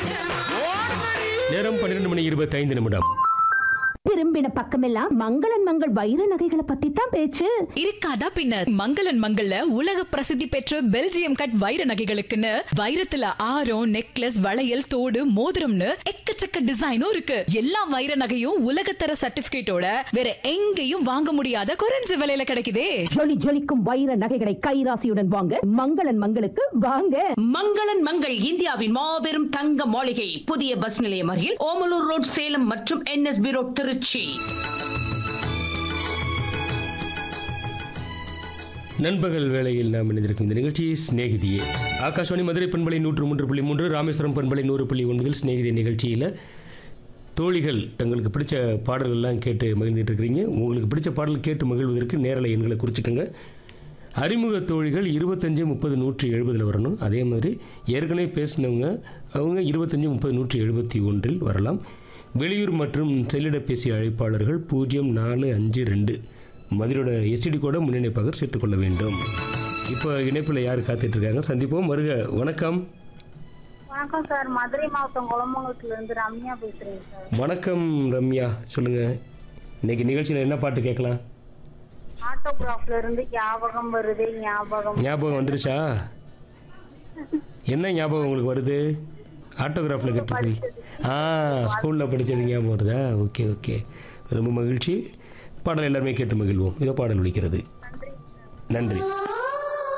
நேரம் பன்னிரெண்டு மணி இருபத்தைந்து நிமிடம் திரும்பின பக்கமெல்லாம் மங்களன் மங்கள் வைர நகைகளை பத்தி தான் பேச்சு இருக்காதா பின்னர் மங்களன் மங்கள்ல உலக பிரசித்தி பெற்ற பெல்ஜியம் கட் வைர நகைகளுக்குன்னு வைரத்துல ஆரம் நெக்லஸ் வளையல் தோடு மோதிரம்னு எக்கச்சக்க டிசைனும் இருக்கு எல்லா வைர நகையும் உலகத்தர சர்டிபிகேட்டோட வேற எங்கேயும் வாங்க முடியாத குறைஞ்ச விலையில கிடைக்குதே ஜொலி ஜொலிக்கும் வைர நகைகளை கைராசியுடன் வாங்க மங்களன் மங்களுக்கு வாங்க மங்களன் மங்கள் இந்தியாவின் மாபெரும் தங்க மாளிகை புதிய பஸ் நிலையம் அருகில் ஓமலூர் ரோட் சேலம் மற்றும் என்எஸ்பி ரோட் திருச்சி நண்பகல் வேளையில் நாம் இணைந்திருக்கும் இந்த நிகழ்ச்சி சிநேகிதியே ஆகாஷ்வாணி மதுரை பண்பலை நூற்று மூன்று புள்ளி மூன்று ராமேஸ்வரம் பண்பலை நூறு புள்ளி ஒன்பதில் சிநேகிதி நிகழ்ச்சியில் தோழிகள் தங்களுக்கு பிடிச்ச பாடல்கள்லாம் கேட்டு மகிழ்ந்துட்டு இருக்கிறீங்க உங்களுக்கு பிடிச்ச பாடல் கேட்டு மகிழ்வதற்கு நேரலை எண்களை குறிச்சிக்கோங்க அறிமுக தோழிகள் இருபத்தஞ்சு முப்பது நூற்றி எழுபதில் வரணும் அதே மாதிரி ஏற்கனவே பேசினவங்க அவங்க இருபத்தஞ்சு முப்பது நூற்றி எழுபத்தி ஒன்றில் வரலாம் வெளியூர் மற்றும் செல்லிடப்பேசி அழைப்பாளர்கள் பூஜ்ஜியம் நாலு அஞ்சு ரெண்டு மதுரையோட எஸ்டிடி கூட முன்னிணைப்பாக சேர்த்துக்கொள்ள வேண்டும் இப்போ இணைப்பில் யார் காத்துட்டு இருக்காங்க சந்திப்போம் வருக வணக்கம் வணக்கம் சார் மதுரை மாவட்டம் குளமங்கலத்துல இருந்து ரம்யா பேசுறேன் சார் வணக்கம் ரம்யா சொல்லுங்கள் இன்னைக்கு நிகழ்ச்சியில் என்ன பாட்டு கேட்கலாம் ஆட்டோகிராஃப்ல இருந்து ஞாபகம் வருது ஞாபகம் ஞாபகம் வந்துருச்சா என்ன ஞாபகம் உங்களுக்கு வருது ஆட்டோகிராஃபில் கேட்டிருக்கீங்க ஆ ஸ்கூலில் படித்தது ஞாபகம் வருதா ஓகே ஓகே ரொம்ப மகிழ்ச்சி பாடல் எல்லாருமே கேட்டு மகிழ்வோம் இதோ பாடல் ஒலிக்கிறது நன்றி